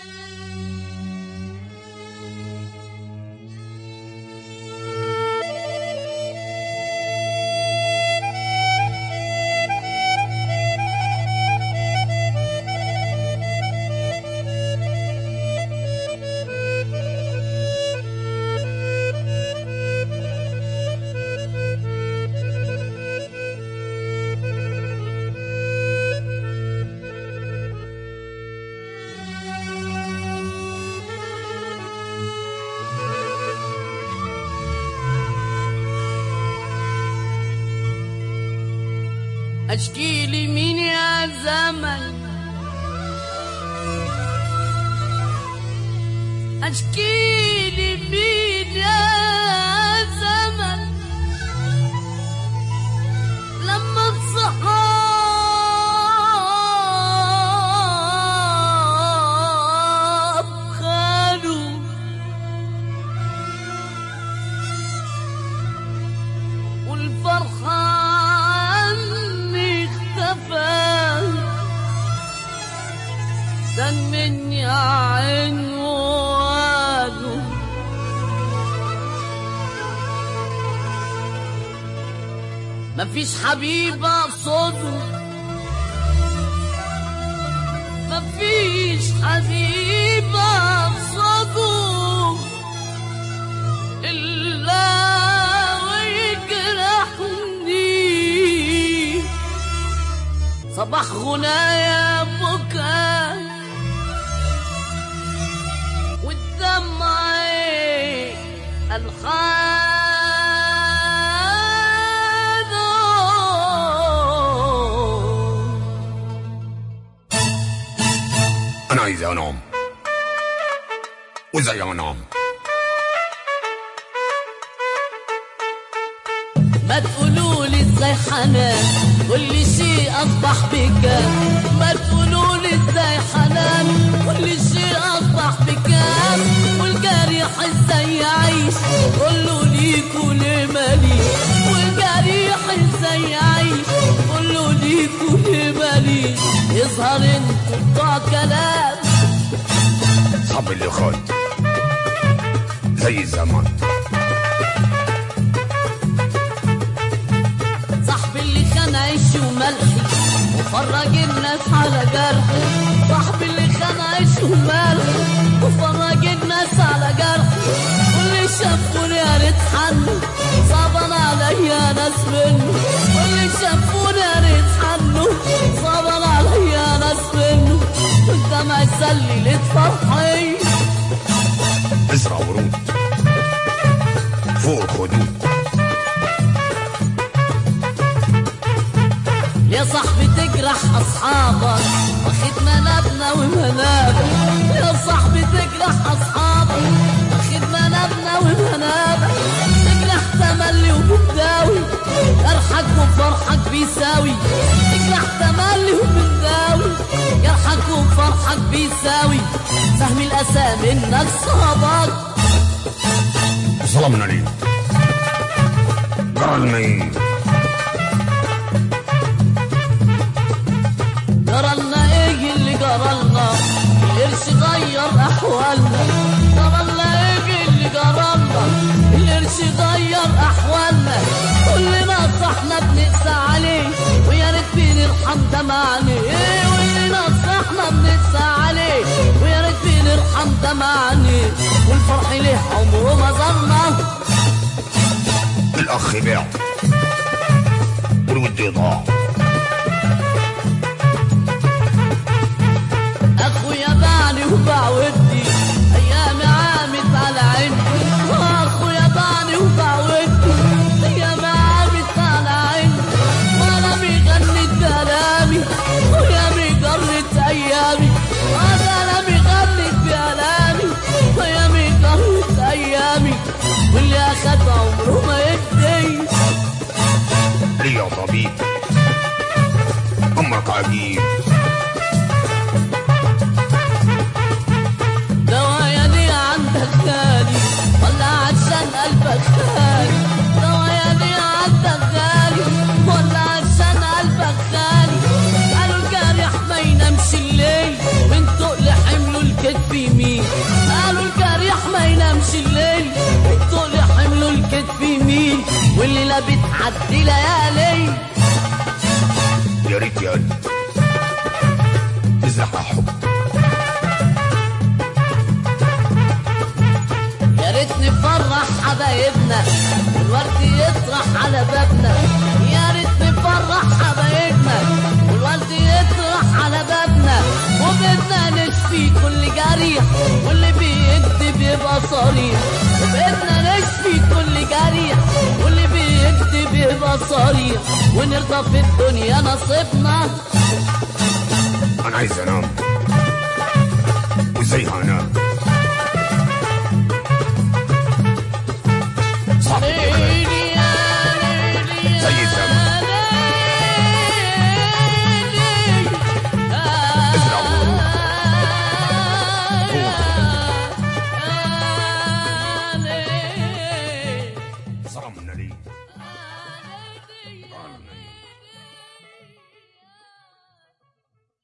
اشكي لي مين يا زمن اشكي لي مين يا زمن لما الصحاب خانوا والفرحة عني اختفى سن مني عنوانه مفيش حبيب اقصده مفيش حبيب اقصده إلا ويجرحني صباح غنايا بكاء والدمع الخان انا عايز انام وازاي انام ما تقولوا لي ازاي حنان كل شيء اصبح بك ما تقولوا لي ازاي حنان كل شيء اصبح بك والجريح ازاي يعيش قولوا لي كل مالي والجريح ازاي يعيش قولوا لي كل مالي يظهر انتوا بتوع كلام صاحب اللي خد زي الزمان صاحبي اللي كان عيشي وملحي وفرج الناس على جرحي صاحبي اللي كان عيشي وملحي وفرج الناس على جرحي واللي شافوني يا ريت حنوا صعبان عليا ناس منه واللي شافوني يا ريت حنوا صعبان عليا ناس منه والدمع يسلي ليت فرحي ازرع ورود فوق الخدود يا صاحبي تجرح اصحابك واخد منابنا ومنابك يا صاحبي تجرح اصحابك واخد منابنا ومنابك تجرح تملي وبتداوي جرحك وفرحك بيساوي تجرح تملي وبتداوي جرحك وفرحك بيساوي سهم الاسى منك صابك ظلمنا ليه جرى المين جرالنا ايه اللي جرالنا القرش غير احوالنا جرالنا ايه اللي جرالنا القرش غير احوالنا كلنا صحنا بنقسى عليه ويا ريت بنرحم دمعنا ايه واللي نصحنا بنقسى عليه ويا ريت بنرحم دمعنا والفرح ليه عمره ما زرنا الاخ باع والود ضاع اخويا باعني وباع ودي ايامي عامت على عندي واخويا باعني وباع ودي ايامي عامت على عندي وانا بيغني كلامي ويا بيجرد ايامي وانا بيغني كلامي ويا بيجرد ايامي واللي اخد عمره ما يدي ليه يا طبيب امرك عجيب دوايا دي عندك غالي ولا عشان قلبك خالي دوايا دي عندك غالي ولا عشان قلبك خالي قالوا الجارح ما ينامش الليل من تقل حمله الكتف تعدي ليالي يا ريت يا قلبي تزرع حب يا ريت نفرح حبايبنا والورد يطرح على بابنا يا ريت نفرح حبايبنا والورد يطرح على بابنا وبدنا نشفي كل جريح واللي بيكذب يبقى صريح وبدنا نشفي كل جريح واللي بيكذب يبقى صريح ونرضى في الدنيا نصيبنا انا عايز انام وازاي هنام صاحبي اللي خان ليلي يا ليلي زي الزمن. ازرع ورود. ظلمنا ليه